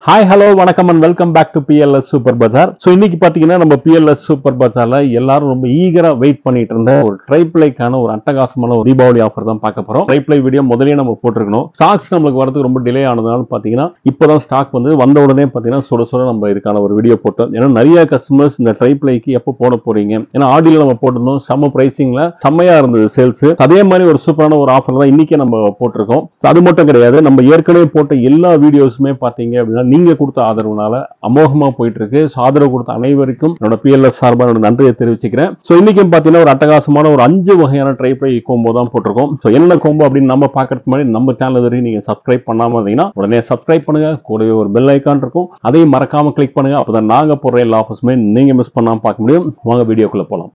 hi hello வணக்கம் and welcome back to PLS super bazaar so இன்னைக்கு பார்த்தீங்கன்னா நம்ம பிஎல்எஸ் சூப்பர் பஜார்ல எல்லாரும் ரொம்ப ஈகரா வெயிட் பண்ணிட்டு இருந்த ஒரு ட்ரைப்ளைக்கான ஒரு அட்டகாசமான ஒரு தீபாவளி ஆஃபர் தான் பார்க்க போறோம் ட்ரைப்ளை வீடியோ முதலே நம்ம போட்டிருக்கணும் ஸ்டாக்ஸ் நம்மளுக்கு வரதுக்கு ரொம்ப டிலே ஆனதுனால பார்த்தீங்கன்னா இப்போதான் ஸ்டாக் வந்து வந்த உடனே பார்த்தீங்கன்னா சுட சுட நம்ம இதுக்கான ஒரு வீடியோ போட்டோம் ஏன்னா நிறைய கஸ்டமர்ஸ் இந்த ட்ரைப்ளைக்கு எப்போ போட போறீங்க ஏன்னா ஆடியில் நம்ம போட்டிருந்தோம் செம்ம பிரைசிங்ல செம்மையா இருந்தது சேல்ஸ் அதே மாதிரி ஒரு சூப்பரான ஒரு ஆஃபர் தான் இன்னைக்கு நம்ம போட்டிருக்கோம் அது மட்டும் கிடையாது நம்ம ஏற்கனவே போட்ட எல்லா வீடியோஸுமே பார்த்தீங்க அப்படின்னா நீங்க கொடுத்த ஆதரவுனால அமோகமா போயிட்டு இருக்கு So, ஆதரவு கொடுத்த அனைவருக்கும் என்னோட பிஎல்எஸ் சார்பாக என்னோட நன்றியை தெரிவிச்சுக்கிறேன் ஸோ இன்னைக்கும் பார்த்தீங்கன்னா ஒரு அட்டகாசமான ஒரு அஞ்சு வகையான ட்ரைப்ளை கோம்போ தான் போட்டிருக்கோம் ஸோ என்ன கோம்போ அப்படின்னு நம்ம பார்க்கறதுக்கு முன்னாடி நம்ம சேனல் வரைக்கும் நீங்க சப்ஸ்கிரைப் பண்ணாம இருந்தீங்கன்னா உடனே சப்ஸ்கிரைப் பண்ணுங்க கூடவே ஒரு பெல் ஐக்கான் இருக்கும் அதையும் மறக்காம கிளிக் பண்ணுங்க அப்பதான் நாங்க போடுற எல்லா ஆஃபர்ஸுமே நீங்க மிஸ் பண்ணாம பார்க்க முடியும் வாங்க வீடியோக்குள்ள போலாம்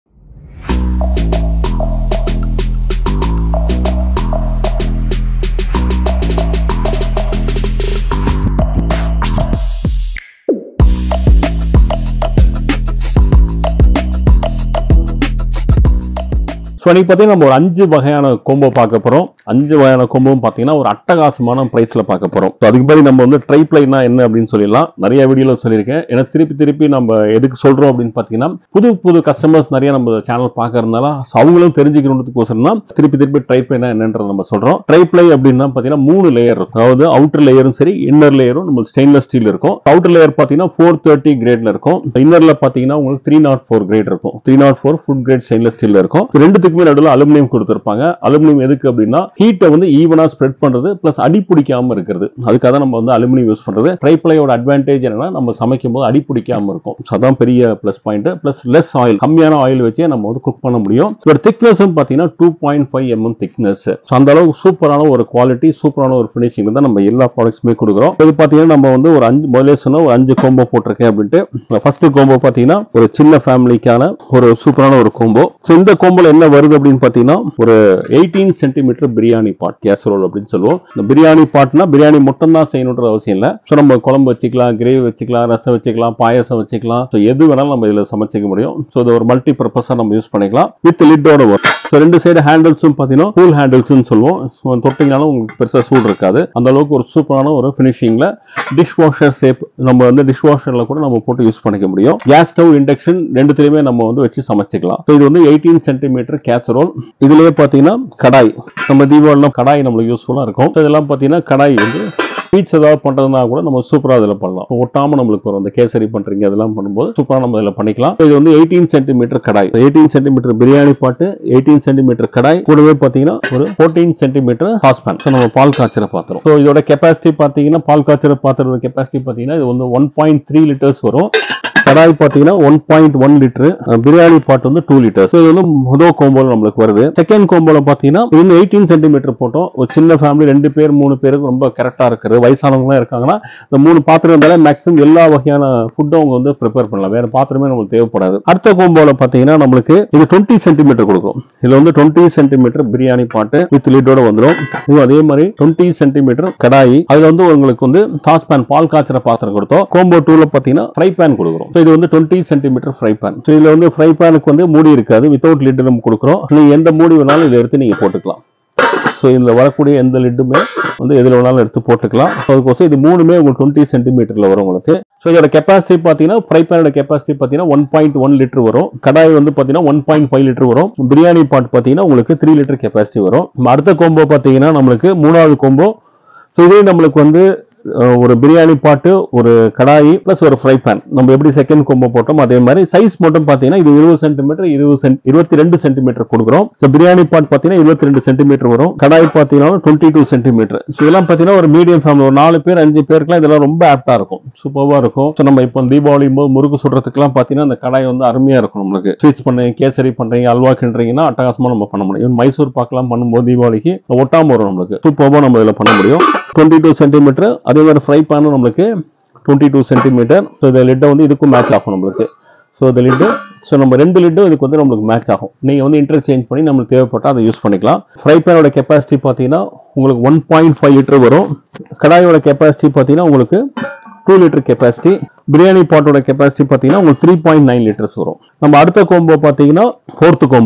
ஸோ இன்னைக்கு பார்த்தீங்கன்னா நம்ம ஒரு அஞ்சு வகையான கோம்போ பார்க்க போகிறோம் அஞ்சு வகையான கோம்போவும் பார்த்தீங்கன்னா ஒரு அட்டகாசமான ப்ரைஸில் பார்க்க போகிறோம் ஸோ அதுக்கு பதில் நம்ம வந்து ட்ரைப்ளைனா என்ன அப்படின்னு சொல்லிடலாம் நிறைய வீடியோவில் சொல்லியிருக்கேன் ஏன்னா திருப்பி திருப்பி நம்ம எதுக்கு சொல்கிறோம் அப்படின்னு பார்த்தீங்கன்னா புது புது கஸ்டமர்ஸ் நிறைய நம்ம சேனல் பார்க்கறதுனால so அவங்களும் தெரிஞ்சுக்கணுன்றதுக்கோசரம் தான் திருப்பி திருப்பி ட்ரைப்ளைனா என்னன்றதை நம்ம சொல்கிறோம் ட்ரைப்ளை அப்படின்னா பார்த்தீங்கன்னா மூணு லேயர் இருக்கும் அதாவது அவுட்டர் லேயரும் சரி இன்னர் லேயரும் நம்ம ஸ்டெயின்லெஸ் ஸ்டீல் இருக்கும் அவுட்டர் லேயர் பார்த்தீங்கன்னா ஃபோர் தேர்ட்டி கிரேட்ல இருக்கும் இன்னர்ல பார்த்தீங்கன்னா உங்களுக்கு த்ரீ நாட் ஃபோர் கிரேட் இருக்கும் three nought four food grade stainless steel இருக்கும் இது ரெண்டுத்துக்குமே நடுவில் அலுமினியம் கொடுத்துருப்பாங்க அலுமினியம் எதுக்கு அப்படின்னா ஹீட்டை வந்து ஈவனா ஸ்ப்ரெட் பண்றது பிளஸ் அடி பிடிக்காம இருக்கிறது அதுக்காக தான் நம்ம வந்து அலுமினியம் யூஸ் பண்றது ட்ரைப்ளையோட அட்வான்டேஜ் என்னன்னா நம்ம சமைக்கும் போது அடி பிடிக்காம இருக்கும் So அதான் பெரிய plus point plus less oil கம்மியான ஆயில் வச்சே நம்ம வந்து குக் பண்ண முடியும் இதோட திக்னஸும் பார்த்தீங்கன்னா two point five mm thickness அந்த அளவுக்கு சூப்பரான ஒரு குவாலிட்டி சூப்பரான ஒரு ஃபினிஷிங் தான் நம்ம எல்லா ப்ராடக்ட்ஸுமே கொடுக்குறோம் இது பார்த்தீங்கன்னா நம்ம வந்து ஒரு அஞ்சு முதலே சொன்ன ஒரு அஞ்சு கோம்போ போட்டிருக்கேன் அப்படின்ட்டு ஃபர்ஸ்ட் கோம்போ பார்த்தீங்கன்னா ஒரு சின்ன ஃபேமிலிக்கான ஒரு சூப்பரான ஒரு கோம்போ ஸோ இந்த கோம்போல என்ன வருது அப்படின்னு பார்த்தீங்கன்னா ஒரு eighteen centimetre biryani pot casserole அப்படின்னு சொல்லுவோம் இந்த பிரியாணி பாட்னா பிரியாணி மட்டும் தான் செய்யணுன்ற அவசியம் இல்லை ஸோ நம்ம குழம்பு வச்சுக்கலாம் கிரேவி வச்சுக்கலாம் ரசம் வச்சுக்கலாம் பாயசம் வச்சுக்கலாம் ஸோ எது வேணாலும் நம்ம இதில் சமைச்சிக்க முடியும் ஸோ இது ஒரு மல்டி பர்பஸாக நம்ம யூஸ் பண்ணிக்கலாம் வித் லிட்டோட வரும் ஸோ ரெண்டு சைடு ஹேண்டில்ஸும் பார்த்தீங்கன்னா கூல் ஹேண்டில்ஸ்னு சொல்லுவோம் ஸோ தொட்டிங்கனாலும் உங்களுக்கு பெருசாக சூடு இருக்காது அந்த அளவுக்கு ஒரு சூப்பரான ஒரு ஃபினிஷிங்கில் டிஷ் வாஷர் சேப் நம்ம வந்து டிஷ் வாஷரில் கூட நம்ம போட்டு யூஸ் பண்ணிக்க முடியும் கேஸ் ஸ்டவ் இண்டக்ஷன் ரெண்டுத்துலையுமே நம்ம வந்து வச்சு சமைச்சிக்கலாம் ஸோ இது வந்து எயிட்டீன் சென்டிமீட்டர் கேசரோல் இதுலயே பார்த்தீங்கன்னா கடாய் நம்ம தீபாவளிலாம் கடாய் நம்மளுக்கு யூஸ்ஃபுல்லாக இருக்கும் So இதெல்லாம் பார்த்தீங்கன்னா கடாய் வந்து ஸ்வீட்ஸ் ஏதாவது பண்ணுறதுனா கூட நம்ம சூப்பராக அதில் பண்ணலாம் So ஒட்டாம நம்மளுக்கு வரும் அந்த கேசரி பண்ணுறீங்க அதெல்லாம் பண்ணும்போது சூப்பராக நம்ம இதில் பண்ணிக்கலாம் So இது வந்து eighteen centimetre kadai eighteen centimetre biryani pot eighteen centimetre கடாய் கூடவே பார்த்தீங்கன்னா ஒரு ஃபோர்டீன் சென்டிமீட்டர் ஹாஸ்பேன் ஸோ நம்ம பால் காய்ச்சற பாத்திரம் ஸோ இதோட கெப்பாசிட்டி பார்த்தீங்கன்னா பால் காய்ச்சற பாத்திரோட கெப்பாசிட்டி பார்த்தீங்கன்னா இது வந்து ஒன் பாயிண்ட் த்ரீ லிட்டர்ஸ் வரும் கடாய் பார்த்தீங்கன்னா one point one litre biryani pot வந்து டூ லிட்டர்ஸ் இது வந்து முதல் கோம்போல நம்மளுக்கு வருது செகண்ட் கோம்போல பார்த்தீங்கன்னா இது வந்து எயிட்டீன் சென்டிமீட்டர் போட்டோம் ஒரு சின்ன ஃபேமிலி ரெண்டு பேர் மூணு பேருக்கு ரொம்ப கரெக்டாக இருக்குது வயசானவங்களாம் இருக்காங்கன்னா இந்த மூணு பாத்திரம் இருந்தாலே மேக்ஸிமம் எல்லா வகையான ஃபுட்டும் அவங்க வந்து ப்ரிப்பேர் பண்ணலாம் வேற பாத்திரமே நம்மளுக்கு தேவைப்படாது அடுத்த கோம்போல பார்த்தீங்கன்னா நம்மளுக்கு இது டுவெண்ட்டி சென்டிமீட்டர் கொடுக்கும் இதுல வந்து டுவெண்ட்டி சென்டிமீட்டர் பிரியாணி பாட்டு வித் லிட்டோட வந்துடும் இது அதே மாதிரி டுவெண்ட்டி சென்டிமீட்டர் கடாயி அதுல வந்து உங்களுக்கு வந்து சாஸ் பேன் பால் காய்ச்சற பாத்திரம் கொடுத்தோம் கோம்போ டூல பார்த்தீங்கன்னா ஃப்ரை பேன் கொடுக்குறோம் So இது வந்து twenty centimetre fry pan so இதுல வந்து ஃப்ரை பேனுக்கு வந்து மூடி இருக்காது வித்தவுட் லிட் நம்ம கொடுக்குறோம் நீங்க எந்த மூடி வேணாலும் இதை எடுத்து நீங்க போட்டுக்கலாம் ஸோ இதில் வரக்கூடிய எந்த லிட்டுமே வந்து எதில் வேணாலும் எடுத்து போட்டுக்கலாம் So அதுக்கோசம் இது மூணுமே உங்களுக்கு டுவெண்ட்டி சென்டிமீட்டரில் வரும் உங்களுக்கு ஸோ இதோட கெப்பாசிட்டி பார்த்தீங்கன்னா ஃப்ரை பேனோட கெப்பாசிட்டி பார்த்தீங்கன்னா ஒன் பாயிண்ட் ஒன் லிட்டர் வரும் கடாய் வந்து பார்த்தீங்கன்னா ஒன் பாயிண்ட் ஃபைவ் லிட்டர் வரும் பிரியாணி பாட் பார்த்தீங்கன்னா உங்களுக்கு த்ரீ லிட்டர் கெப்பாசிட்டி வரும் நம்ம அடுத்த கோம்போ பார்த்தீங்கன்னா நம்மளுக்கு மூணாவது கோம்போ ஸோ இதே நம்மளுக்கு வந்து அஹ், ஒரு பிரியாணி பாட்டு ஒரு கடாயி ப்ளஸ் ஒரு ஃப்ரை பேன் நம்ம எப்படி செகண்ட் கோம்போ போட்டோம் அதே மாதிரி சைஸ் மட்டும் பார்த்தீங்கன்னா இது இருபது சென்டிமீட்டர் இருபது சென்ட் இருபத்தி ரெண்டு சென்டிமீட்டர் கொடுக்குறோம் ஸோ பிரியாணி பாட் பார்த்தீங்கன்னா இருபத்தி ரெண்டு சென்டிமீட்டர் வரும் கடாய் பார்த்தீங்கன்னா டுவெண்ட்டி டூ சென்டிமீட்டர் ஸோ இதெல்லாம் பார்த்தீங்கன்னா ஒரு மீடியம் ஃபேமிலி ஒரு நாலு பேர் அஞ்சு பேருக்குலாம் இதெல்லாம் ரொம்ப ஆப்டா இருக்கும் சூப்பராக இருக்கும் ஸோ நம்ம இப்போ தீபாவளி போது முறுக்கு சுடுறதுக்குலாம் பார்த்தீங்கன்னா அந்த கடாய் வந்து அருமையா இருக்கும் நம்மளுக்கு ஸ்வீட்ஸ் பண்ணுறீங்க கேசரி பண்றீங்க அல்வா கிண்டுறீங்கன்னா அட்டகாசமா நம்ம பண்ண முடியும் மைசூர் பாக்கெல்லாம் பண்ணும்போது தீபாவளிக்கு ஒட்டாம வரும் நம்மளுக்கு சூப்பராக நம்ம இதில் பண்ண முடியும் டுவெண்ட்டி டூ சென்டிமீட்டர் அதே மாதிரி ஃப்ரை பேனும் நம்மளுக்கு டுவெண்ட்டி டூ சென்டிமீட்டர் ஸோ இந்த லிட்டை வந்து இதுக்கும் மேட்ச் ஆகும் நம்மளுக்கு ஸோ இந்த லிட்டு ஸோ நம்ம ரெண்டு லிட்டும் இதுக்கு வந்து நம்மளுக்கு மேட்ச் ஆகும் நீங்கள் வந்து இன்டர்சேஞ்ச் பண்ணி நம்மளுக்கு தேவைப்பட்டால் அதை யூஸ் பண்ணிக்கலாம் ஃப்ரை பேனோட கெப்பாசிட்டி பார்த்தீங்கன்னா உங்களுக்கு ஒன் பாயிண்ட் ஃபைவ் லிட்டர் வரும் கடாயோட கெப்பாசிட்டி பார்த்தீங்கன்னா உங்களுக்கு டூ லிட்டர் கெப்பாசிட்டி பிரியாணி பாட்டோட கெப்பாசிட்டி பார்த்தீங்கன்னா உங்களுக்கு த்ரீ பாயிண்ட் நைன் லிட்டர்ஸ் வரும் நம்ம அடுத்த கோம்போ பார்த்தீங்கன்னா ஃபோர்த்து கோம்போ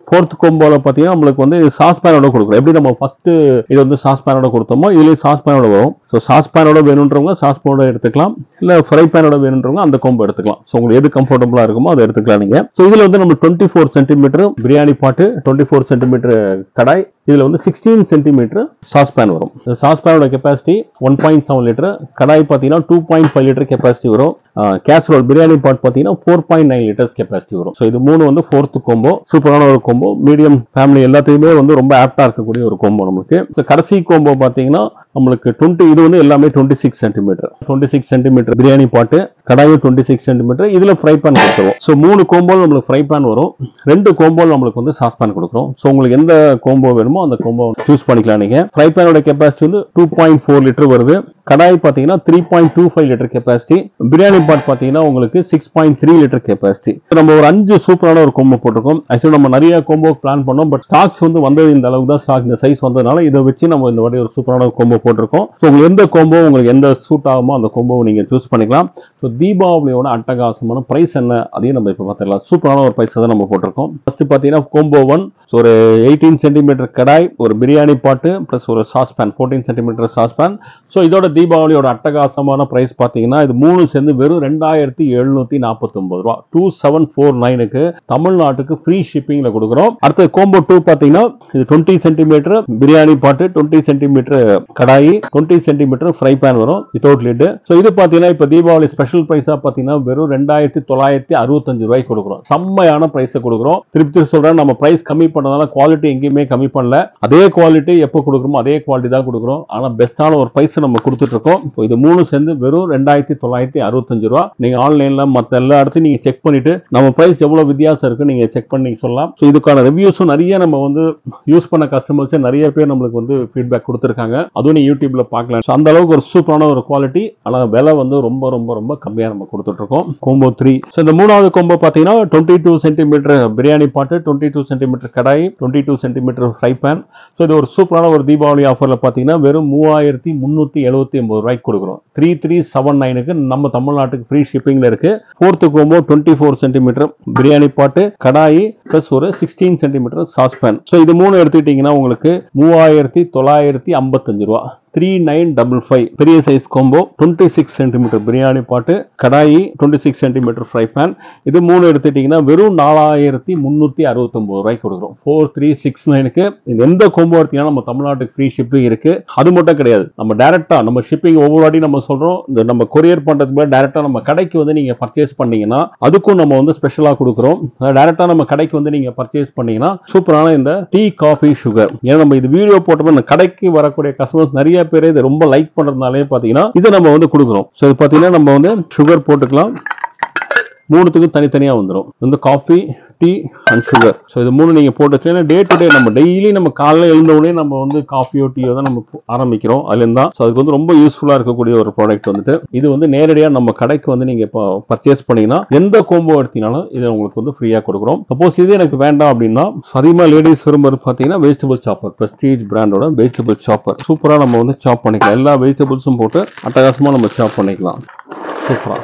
ஃபோர்த் கோம்போல பார்த்தீங்கன்னா நம்மளுக்கு வந்து சாஸ் பேனோட கொடுக்குறோம் எப்படி நம்ம ஃபர்ஸ்ட் இது வந்து சாஸ் பேனோட கொடுத்தோமோ இதுலேயும் சாஸ் பேனோட வரும் ஸோ சாஸ் பேனோட வேணுன்றவங்க சாஸ் பேனோட எடுத்துக்கலாம் இல்லை ஃப்ரை பேனோட வேணுன்றவங்க அந்த கோம்போ எடுத்துக்கலாம் ஸோ உங்களுக்கு எது கம்ஃபர்டபுளாக இருக்குமோ அதை எடுத்துக்கலாம் நீங்கள் ஸோ இதில் வந்து நம்ம twenty four centimetre biryani pot twenty four centimetre கடாய் இதில் வந்து சிக்ஸ்டீன் சென்டிமீட்டர் சாஸ் பேன் வரும் இந்த சாஸ் பேனோட capacity one point seven litre kadai பார்த்தீங்கன்னா two point five litre capacity வரும் கேஸ்ரோல் பிரியாணி பாட் பார்த்தீங்கன்னா four point nine litres capacity வரும் ஸோ இது மூணு வந்து ஃபோர்த் கோம்போ சூப்பரான ஒரு கோம்போ மீடியம் ஃபேமிலி எல்லாத்தையுமே வந்து ரொம்ப ஆப்டா இருக்கக்கூடிய ஒரு கோம்போ நமக்கு ஸோ கடைசி கோம்போ பார்த்தீங்கன்னா நம்மளுக்கு டுவெண்ட்டி இது வந்து எல்லாமே twenty six centimetre twenty six centimetre biryani pot கடாயும் டுவெண்ட்டி சிக்ஸ் சென்டிமீட்டர் இதுல ஃப்ரை பேன் கொடுத்துருவோம் ஸோ மூணு கோம்போல் நம்மளுக்கு ஃப்ரை பேன் வரும் ரெண்டு கோம்போல் நம்மளுக்கு வந்து சாஸ் பேன் கொடுக்குறோம் ஸோ உங்களுக்கு எந்த கோம்போ வேணுமோ அந்த கோம்போ சூஸ் பண்ணிக்கலாம் நீங்க ஃப்ரை பேனோட கெப்பாசிட்டி வந்து டூ பாயிண்ட் ஃபோர் லிட்டர் வருது கடாய் பார்த்தீங்கன்னா three point two five litre capacity biryani pot பார்த்தீங்கன்னா உங்களுக்கு six point three litre capacity நம்ம ஒரு அஞ்சு சூப்பரான ஒரு கோம்போ போட்டிருக்கோம் ஆக்சுவலி நம்ம நிறைய கோம்போ பிளான் பண்ணோம் பட் ஸ்டாக்ஸ் வந்து வந்தது இந்த அளவுக்கு தான் ஸ்டாக் இந்த சைஸ் வந்ததுனால இதை வச்சு நம்ம இந்த வாட்டி ஒரு சூப்பரான ஒரு கோம்போ போட்டிருக்கோம் ஸோ உங்களுக்கு எந்த கோம்போ உங்களுக்கு எந்த சூட் ஆகுமோ அந்த கோம்போவை நீங்க சூஸ் பண்ணிக்கலாம் ஸோ தீபாவளியோட அட்டகாசமான பிரைஸ் என்ன அதையும் நம்ம இப்போ பார்த்துக்கலாம் சூப்பரான ஒரு பிரைஸ் தான் நம்ம போட்டிருக்கோம் ஃபர்ஸ்ட் பார்த்தீங்கன்னா கோம்போ ஒன் ஸோ ஒரு எயிட்டீன் சென்டிமீட்டர் கடாய் ஒரு பிரியாணி பாட்டு ப்ளஸ் ஒரு sauce pan fourteen centimetre sauce pan so இதோட தீபாவளியோட அட்டகாசமான பிரைஸ் பார்த்தீங்கன்னா இது மூணு சேர்ந்து வெறும் ரெண்டாயிரத்தி எழுநூத்தி நாற்பத்தொம்பது ரூபா டூ செவன் ஃபோர் நைனுக்கு தமிழ்நாட்டுக்கு ஃப்ரீ ஷிப்பிங்ல கொடுக்குறோம் அடுத்து கோம்போ டூ பார்த்தீங்கன்னா இது twenty centimetre biryani pot twenty centimetre kadai twenty centimetre fry pan வரும் வித்தவுட் லிட் ஸோ இது பார்த்தீங்கன்னா இப்போ தீபாவளி ஸ்பெஷல் ப்ரைஸாக பார்த்தீங்கன்னா வெறும் ரெண்டாயிரத்தி தொள்ளாயிரத்தி அறுபத்தஞ்சு ரூபாய்க்கு கொடுக்குறோம் செம்மையான ப்ரைஸை கொடுக்குறோம் திருப்பி திருப்பி சொல்றேன் நம்ம ப்ரைஸ் கம்மி பண்ணதால குவாலிட்டி எங்கேயுமே கம்மி பண்ணல அதே குவாலிட்டி எப்போ கொடுக்குறோமோ அதே குவாலிட்டி தான் கொடுக்குறோம் ஆனால் பெஸ்ட்டான ஒரு ப்ரைஸ் நம்ம கொடுத்துட்டு இருக்கோம் இப்போ இது மூணு சேர்ந்து வெறும் ரெண்டாயிரத்தி தொள்ளாயிரத்தி அறுபத்தஞ்சு ரூபா நீங்க ஆன்லைன்ல மற்ற எல்லா இடத்தையும் நீங்க செக் பண்ணிட்டு நம்ம ப்ரைஸ் எவ்வளவு வித்தியாசம் இருக்கு நீங்க செக் பண்ணி சொல்லலாம் ஸோ இதுக்கான ரிவ்யூஸும் நிறைய நம்ம வந்து யூஸ் பண்ண கஸ்டமர்ஸே நிறைய பேர் நம்மளுக்கு வந்து ஃபீட்பேக் கொடுத்துருக்காங்க அதுவும் நீ யூடியூப்ல பார்க்கலாம் ஸோ அந்த அளவுக்கு ஒரு சூப்பரான ஒரு குவாலிட்டி ஆனால் விலை வந்து ரொம்ப ரொம்ப ரொம்ப கம்மியாக நம்ம கொடுத்துட்டு இருக்கோம் கோம்போ த்ரீ ஸோ இந்த மூணாவது கோம்போ பார்த்தீங்கன்னா twenty two centimetre biryani pot twenty two centimetre kadai twenty two centimetre fry pan so இது ஒரு சூப்பரான ஒரு தீபாவளி ஆஃபரில் பார்த்தீங்கன்னா வெறும் மூவாயிரத்தி முந்நூற்றி எழுபத்தி ஒன்பது ரூபாய்க்கு கொடுக்குறோம் த்ரீ த்ரீ செவன் நைனுக்கு நம்ம தமிழ்நாட்டுக்கு ஃப்ரீ ஷிப்பிங்ல இருக்கு fourth combo twenty four centimetre biryani pot kadai plus ஒரு sixteen centimetre sauce pan so இது மூணு எடுத்துக்கிட்டிங்கன்னா உங்களுக்கு மூவாயிரத்தி தொள்ளாயிரத்தி ஐம்பத்தஞ்சு ரூபா த்ரீ நைன் டபுள் ஃபைவ் பெரிய size combo twenty six centimetre biryani pot kadai twenty six centimetre fry pan இது மூணு எடுத்துட்டீங்கன்னா வெறும் நாலாயிரத்தி முந்நூற்றி அறுபத்தொம்பது ரூபாய்க்கு கொடுக்குறோம் ஃபோர் த்ரீ சிக்ஸ் நைனுக்கு இது எந்த கோம்போ எடுத்தீங்கன்னா நம்ம தமிழ்நாட்டுக்கு ஃப்ரீ ஷிப்பிங் இருக்கு அது மட்டும் கிடையாது நம்ம டேரக்டா நம்ம ஷிப்பிங் ஒவ்வொரு வாட்டி நம்ம சொல்றோம் இந்த நம்ம கொரியர் பண்றதுக்கு முன்னாடி டேரக்டா நம்ம கடைக்கு வந்து நீங்க பர்ச்சேஸ் பண்ணீங்கன்னா அதுக்கும் நம்ம வந்து ஸ்பெஷலா கொடுக்குறோம் டேரக்டா நம்ம கடைக்கு வந்து நீங்க பர்ச்சேஸ் பண்ணீங்கன்னா சூப்பரான இந்த டீ காஃபி சுகர் ஏன்னா நம்ம இது வீடியோ போட்டோம்னா இந்த கடைக்கு வரக்கூடிய கஸ்டமர்ஸ் நிறைய பேர் இதை ரொம்ப லைக் பண்றதுனாலே பாத்தீங்கன்னா இதை நம்ம வந்து கொடுக்குறோம் ஸோ இது பாத்தீங்கன்னா நம்ம வந்து சுகர் போட்டுக்கலாம் மூணுத்துக்கும் தனித்தனியா வந்துடும் வந்து coffee tea and sugar so இது மூணு நீங்க போட்டு வச்சீங்கன்னா டே டு டே நம்ம டெய்லி நம்ம காலைல எழுந்த உடனே நம்ம வந்து காஃபியோ டீயோ தான் நம்ம போ- ஆரம்பிக்கிறோம் அதுலேருந்து தான் ஸோ அதுக்கு வந்து ரொம்ப யூஸ்ஃபுல்லா இருக்கக்கூடிய ஒரு ப்ராடக்ட் வந்துட்டு இது வந்து நேரடியா நம்ம கடைக்கு வந்து நீங்க இப்போ பர்ச்சேஸ் பண்ணீங்கன்னா எந்த கோம்போ எடுத்தீங்கனாலும் இதை உங்களுக்கு வந்து ஃப்ரீயா கொடுக்குறோம் சப்போஸ் இது எனக்கு வேண்டாம் அப்படின்னா அதிகமாக லேடிஸ் விரும்புறது பார்த்தீங்கன்னா வெஜிடபிள் சாப்பர் பிரஸ்டீஜ் பிராண்டோட வெஜிடபிள் சாப்பர் சூப்பரா நம்ம வந்து சாப் பண்ணிக்கலாம் எல்லா வெஜிடபிள்ஸும் போட்டு அட்டகாசமா நம்ம சாப் பண்ணிக்கலாம் சூப்பரா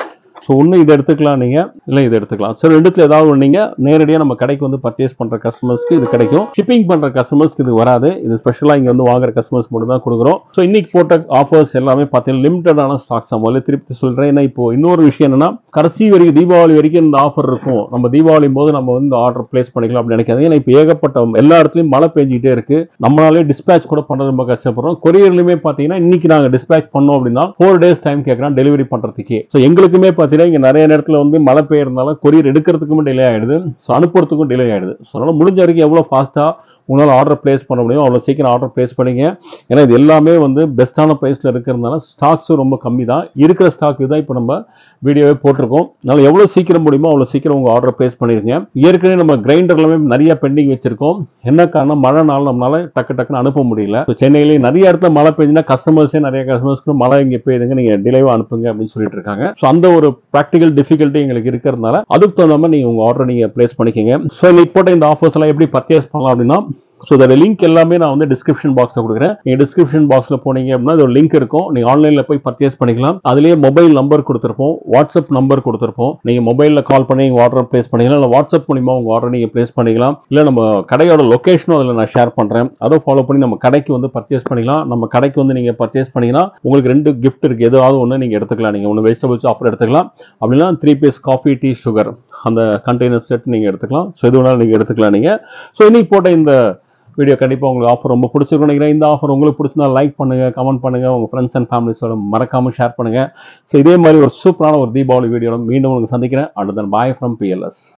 ஸோ ஒன்று இதை எடுத்துக்கலாம் நீங்கள் இல்லை இதை எடுத்துக்கலாம் ஸோ ரெண்டுத்துல ஏதாவது ஒன்று நீங்கள் நேரடியாக நம்ம கடைக்கு வந்து பர்ச்சேஸ் பண்ணுற கஸ்டமர்ஸ்க்கு இது கிடைக்கும் ஷிப்பிங் பண்ணுற கஸ்டமர்ஸ்க்கு இது வராது இது ஸ்பெஷலாக இங்கே வந்து வாங்குற கஸ்டமர்ஸ் மட்டும் தான் கொடுக்குறோம் ஸோ இன்னைக்கு போட்ட ஆஃபர்ஸ் எல்லாமே பார்த்தீங்கன்னா லிமிட்டடான ஸ்டாக்ஸ் முதல்ல திருப்பி சொல்கிறேன் ஏன்னா இப்போ இன்னொரு விஷயம் என்னன்னா கடைசி வரைக்கும் தீபாவளி வரைக்கும் இந்த ஆஃபர் இருக்கும் நம்ம தீபாவளி போது நம்ம வந்து ஆர்டர் பிளேஸ் பண்ணிக்கலாம் அப்படின்னு நினைக்காதீங்க ஏன்னா இப்போ ஏகப்பட்ட எல்லா இடத்துலையும் மழை பெஞ்சிக்கிட்டே இருக்கு நம்மளாலே டிஸ்பேச் கூட பண்ணுறது ரொம்ப கஷ்டப்படுறோம் கொரியர்லையுமே பார்த்தீங்கன்னா இன்னைக்கு நாங்கள் டிஸ்பேச் பண்ணோம் அப்படின்னா ஃபோர் டேஸ் டைம் கேட்குறோம் டெலிவரி பண்ணுறதுக்கே ஸோ எங்களுக்குமே பார்த்தீங்கன்னா இங்கே நிறைய நேரத்தில் வந்து மழை பெய்யறதுனால கொரியர் எடுக்கிறதுக்கும் டிலே ஆயிடுது ஸோ அனுப்புறதுக்கும் டிலே ஆயிடுது ஸோ அதனால் முடிஞ்ச வரைக்கும் எவ்வளோ ஃபாஸ்ட்டாக உங்களால் ஆர்டர் பிளேஸ் பண்ண முடியும் அவ்வளோ சீக்கிரம் ஆர்டர் பிளேஸ் பண்ணிங்க ஏன்னா இது எல்லாமே வந்து பெஸ்ட்டான ப்ரைஸில் இருக்கிறதுனால ஸ்டாக்ஸும் ரொம்ப கம்மி தான் இருக்கிற ஸ்டாக் தான் இப்போ நம்ம வீடியோவே போட்டிருக்கோம் அதனால் எவ்வளோ சீக்கிரம் முடியுமோ அவ்வளோ சீக்கிரம் உங்கள் ஆர்டர் பிளேஸ் பண்ணிருங்க ஏற்கனவே நம்ம கிரைண்டர் எல்லாமே நிறைய பெண்டிங் வச்சிருக்கோம் என்ன காரணம் மழை நாள் நம்மளால டக்கு டக்குன்னு அனுப்ப முடியல So, சென்னையிலேயே நிறைய இடத்துல மழை பெஞ்சுன்னா கஸ்டமர்ஸே நிறைய கஸ்டமர்ஸ்க்கு மழை இங்கே பெய்யுதுங்க நீங்கள் டிலேவாக அனுப்புங்க அப்படின்னு சொல்லிட்டு இருக்காங்க ஸோ அந்த ஒரு ப்ராக்டிகல் டிஃபிகல்ட்டி எங்களுக்கு இருக்கிறதுனால அதுக்கு தகுந்த மாதிரி நீங்கள் உங்கள் ஆர்டர் நீங்கள் பிளேஸ் பண்ணிக்கோங்க ஸோ இன்னைக்கு போட்ட இந்த ஆஃபர்ஸ் எல்லாம் எப்படி பர்ச்சேஸ் பண்ணலாம் அப்படின்னா ஸோ இதோட லிங்க் எல்லாமே நான் வந்து டிஸ்கிரிப்ஷன் பாக்ஸில் கொடுக்குறேன் நீங்கள் டிஸ்கிரிப்ஷன் பாக்ஸில் போனீங்க அப்படின்னா இதோட லிங்க் இருக்கும் நீங்கள் ஆன்லைனில் போய் பர்ச்சேஸ் பண்ணிக்கலாம் அதுலேயே மொபைல் நம்பர் கொடுத்துருப்போம் வாட்ஸ்அப் நம்பர் கொடுத்துருப்போம் நீங்கள் மொபைலில் கால் பண்ணி உங்கள் ஆர்டர் ப்ளேஸ் பண்ணிக்கலாம் இல்லை வாட்ஸ்அப் மூலிமா உங்கள் ஆர்டர் நீங்கள் ப்ளேஸ் பண்ணிக்கலாம் இல்லை நம்ம கடையோட லொக்கேஷனும் அதில் நான் ஷேர் பண்ணுறேன் அதை ஃபாலோ பண்ணி நம்ம கடைக்கு வந்து பர்ச்சேஸ் பண்ணிக்கலாம் நம்ம கடைக்கு வந்து நீங்கள் பர்ச்சேஸ் பண்ணிங்கன்னா உங்களுக்கு ரெண்டு கிஃப்ட் இருக்குது ஏதாவது ஒன்று நீங்கள் எடுத்துக்கலாம் நீங்கள் ஒன்று வெஜிடபிள்ஸ் ஆஃபர் எடுத்துக்கலாம் அப்படின்னா three piece coffee tea sugar அந்த கண்டெய்னர் செட் நீங்கள் எடுத்துக்கலாம் ஸோ எது வேணாலும் நீங்கள் எடுத்துக்கலாம் நீங்கள் ஸோ இன்னைக்கு போட்ட இந்த வீடியோ கண்டிப்பாக உங்களுக்கு ஆஃபர் ரொம்ப பிடிச்சிருக்கும் நினைக்கிறேன் இந்த ஆஃபர் உங்களுக்கு பிடிச்சிருந்தா லைக் பண்ணுங்க கமெண்ட் பண்ணுங்க உங்க ஃப்ரெண்ட்ஸ் அண்ட் ஃபேமிலிஸோட மறக்காம ஷேர் பண்ணுங்க ஸோ இதே மாதிரி ஒரு சூப்பரான ஒரு தீபாவளி வீடியோவில் மீண்டும் உங்களுக்கு சந்திக்கிறேன் அடுத்த பாய் ஃப்ரம் பிஎல்எஸ்